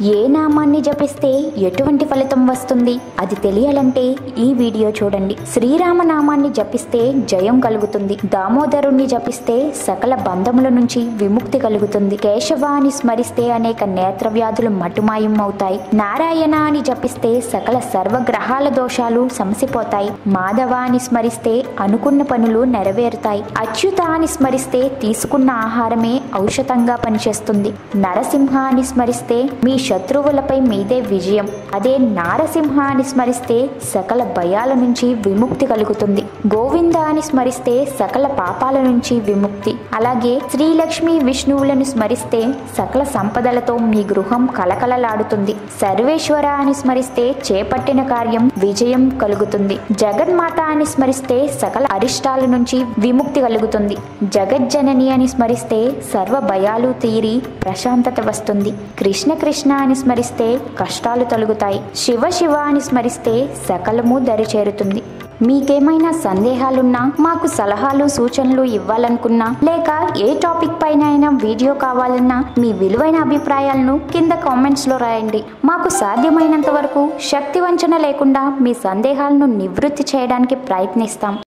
ఏ నామాన్ని జపిస్తే ఎటువంటి ఫలితం వస్తుంది అది తెలియాలంటే ఈ వీడియో చూడండి శ్రీరామ నామాన్ని జపిస్తే జయం కలుగుతుంది దామోదరుణ్ణి జపిస్తే సకల బంధముల నుంచి విముక్తి కలుగుతుంది కేశవ అని స్మరిస్తే అనేక నేత్ర వ్యాధులు మటుమాయం అవుతాయి నారాయణ అని జపిస్తే సకల సర్వగ్రహాల దోషాలు సమసిపోతాయి మాధవ అని స్మరిస్తే అనుకున్న పనులు నెరవేరుతాయి అచ్యుత అని స్మరిస్తే తీసుకున్న ఆహారమే ఔషధంగా పనిచేస్తుంది నరసింహ అని స్మరిస్తే మీ శత్రువులపై మీదే విజయం అదే నారసింహ అని స్మరిస్తే సకల భయాల నుంచి విముక్తి కలుగుతుంది గోవింద అని స్మరిస్తే సకల పాపాల నుంచి విముక్తి అలాగే శ్రీలక్ష్మి విష్ణువులను స్మరిస్తే సకల సంపదలతో మీ గృహం కలకలలాడుతుంది సర్వేశ్వర అని స్మరిస్తే చేపట్టిన కార్యం విజయం కలుగుతుంది జగన్మాత అని స్మరిస్తే సకల అరిష్టాల నుంచి విముక్తి కలుగుతుంది జగజ్జనని అని స్మరిస్తే సర్వ భయాలు తీరి ప్రశాంతత వస్తుంది కృష్ణ కృష్ణ అని స్మరిస్తే కష్టాలు తొలగుతాయి శివ శివ అని స్మరిస్తే సకలము దరిచేరుతుంది మీకేమైనా సందేహాలున్నా మాకు సలహాలు సూచనలు ఇవ్వాలనుకున్నా లేక ఏ టాపిక్ పైన అయినా వీడియో కావాలన్నా మీ విలువైన అభిప్రాయాలను కింద కామెంట్స్ లో రాయండి మాకు సాధ్యమైనంత వరకు శక్తి వంచన లేకుండా మీ సందేహాలను నివృత్తి చేయడానికి ప్రయత్నిస్తాం